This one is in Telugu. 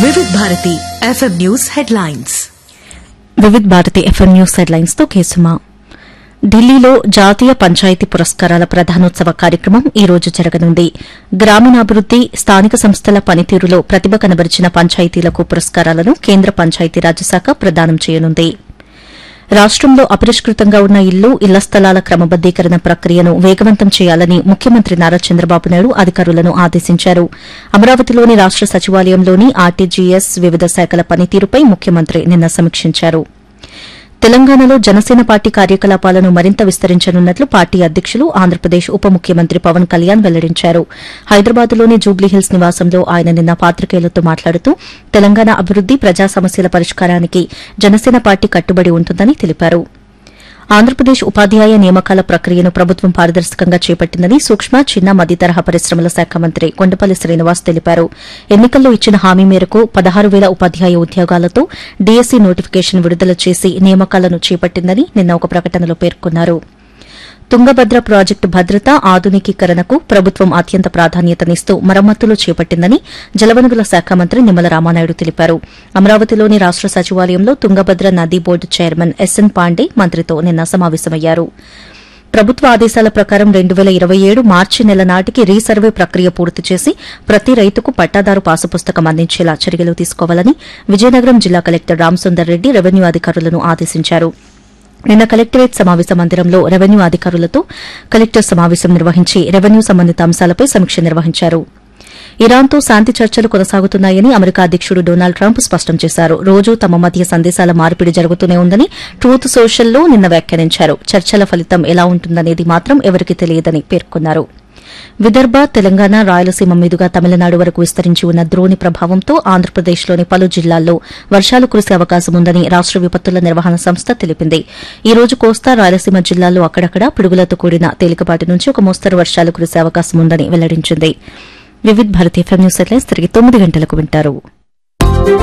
వివిధ Bharati FM news headlines Vividh Bharati FM news headlines తో కేసుమా ఢిల్లీలో జాతీయ పంచాయతీ పురస్కారాల ప్రధానోత్సవ కార్యక్రమం ఈ రోజు జరగనుంది గ్రామీణాభివృద్ది స్థానిక సంస్థల పనితీరులో ప్రతిభ కనబరిచిన పంచాయతీలకు పురస్కారాలను కేంద్ర పంచాయతీరాజ్ శాఖ ప్రదానం చేయనుంది రాష్టంలో అపరిష్కృతంగా ఉన్న ఇల్లు ఇళ్ల స్థలాల క్రమబద్దీకరణ ప్రక్రియను వేగవంతం చేయాలని ముఖ్యమంత్రి నారా చంద్రబాబు నాయుడు అధికారులను ఆదేశించారు అమరావతిలోని రాష్ట సచివాలయంలోని ఆర్టీజీఎస్ వివిధ శాఖల పనితీరుపై ముఖ్యమంత్రి నిన్న సమీక్షించారు తెలంగాణలో జనసేన పార్టీ కార్యకలాపాలను మరింత విస్తరించనున్నట్లు పార్టీ అధ్యకులు ఆంధ్రప్రదేశ్ ఉప ముఖ్యమంత్రి పవన్ కళ్యాణ్ వెల్లడించారు హైదరాబాద్లోని జూబ్లీహిల్స్ నివాసంలో ఆయన నిన్న పాత్రికేయులతో మాట్లాడుతూ తెలంగాణ అభివృద్ది ప్రజా సమస్యల పరిష్కారానికి జనసేన పార్టీ కట్టుబడి ఉంటుందని తెలిపారు ఆంధ్రప్రదేశ్ ఉపాధ్యాయ నియామకాల ప్రక్రియను ప్రభుత్వం పారదర్శకంగా చేపట్టిందని సూక్ష్మ చిన్న మధ్య తరహా పరిశ్రమల శాఖ మంత్రి కొండపల్లి శ్రీనివాస్ తెలిపారు ఎన్నికల్లో ఇచ్చిన హామీ మేరకు పదహారు వేల ఉపాధ్యాయ ఉద్యోగాలతో డీఎస్సీ నోటిఫికేషన్ విడుదల చేసి నియామకాలను చేపట్టిందని నిన్న ఒక ప్రకటనలో పేర్కొన్నారు తుంగభద్ర ప్రాజెక్టు భద్రత ఆధునికీకరణకు ప్రభుత్వం అత్యంత ప్రాధాన్యతనిస్తూ మరమ్మతులు చేపట్టిందని జలవనరుల శాఖ మంత్రి నిమ్మల రామానాయుడు తెలిపారు అమరావతిలోని రాష్ట సచివాలయంలో తుంగభద్ర నదీ బోర్డు చైర్మన్ ఎస్ఎన్ పాండే మంత్రితో నిన్న సమావేశమయ్యారు ప్రభుత్వ ఆదేశాల ప్రకారం రెండు వేల ఇరవై ఏడు మార్చి నెల నాటికి రీసర్వే ప్రక్రియ పూర్తి చేసి ప్రతి రైతుకు పట్టాదారు పాసు పుస్తకం అందించేలా చర్యలు తీసుకోవాలని విజయనగరం జిల్లా కలెక్టర్ రామసుందర్ రెడ్డి రెవెన్యూ అధికారులను ఆదేశించారు నిన్న కలెక్టరేట్ సమావేశ మందిరంలో రెవెన్యూ అధికారులతో కలెక్టర్ సమావేశం నిర్వహించి రెవెన్యూ సంబంధిత అంశాలపై సమీక్ష నిర్వహించారు ఇరాన్తో శాంతి చర్చలు కొనసాగుతున్నాయని అమెరికా అధ్యకుడు డొనాల్డ్ ట్రంప్ స్పష్టం చేశారు రోజూ తమ మధ్య సందేశాల మార్పిడి జరుగుతూనే ఉందని ట్రూత్ సోషల్లో నిన్న వ్యాఖ్యానించారు చర్చల ఫలితం ఎలా ఉంటుందనేది మాత్రం ఎవరికీ తెలియదని పేర్కొన్నారు విదర్భ తెలంగాణ రాయలసీమ మీదుగా తమిళనాడు వరకు విస్తరించి ఉన్న ద్రోణి ప్రభావంతో ఆంధ్రప్రదేశ్లోని పలు జిల్లాల్లో వర్షాలు కురిసే అవకాశం ఉందని రాష్ట విపత్తుల నిర్వహణ సంస్థ తెలిపింది ఈ రోజు కోస్తా రాయలసీమ జిల్లాల్లో అక్కడక్కడ పిడుగులతో కూడిన తేలికపాటి నుంచి ఒక మోస్తరు వర్షాలు కురిసే అవకాశం ఉందని వెల్లడించింది Vividh Bharati FM news headlines తిరిగి తొమ్మిది గంటలకు వింటారు